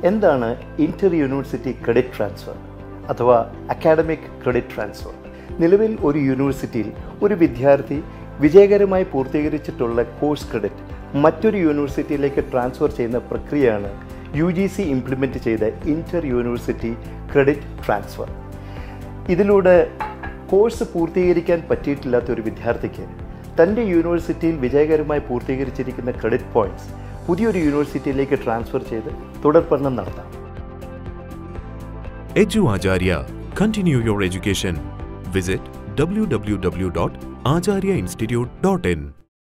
എന്താണ് inter university credit transfer അഥവാ academic credit transfer നിലവിൽ ഒരു യൂണിവേഴ്സിറ്റിയിൽ ഒരു വിദ്യാർത്ഥി വിജയകരമായി പൂർത്തീകരിച്ചിട്ടുള്ള കോഴ്സ് ക്രെഡിറ്റ് മറ്റൊരു യൂണിവേഴ്സിറ്റിയിലേക്ക് ട്രാൻസ്ഫർ ചെയ്യുന്ന പ്രക്രിയയാണ് യു ജി സി ഇംപ്ലിമെൻറ്റ് ചെയ്ത ഇന്റർ യൂണിവേഴ്സിറ്റി ക്രെഡിറ്റ് ട്രാൻസ്ഫർ ഇതിലൂടെ കോഴ്സ് പൂർത്തീകരിക്കാൻ പറ്റിയിട്ടില്ലാത്ത ഒരു വിദ്യാർത്ഥിക്ക് തൻ്റെ യൂണിവേഴ്സിറ്റിയിൽ വിജയകരമായി പൂർത്തീകരിച്ചിരിക്കുന്ന ക്രെഡിറ്റ് പോയിന്റ്സ് പുതിയൊരു യൂണിവേഴ്സിറ്റിയിലേക്ക് ട്രാൻസ്ഫർ ചെയ്ത് തുടർ പഠനം നടത്താം Edu Acharya. Continue your education. Visit www.acharyainstitute.in.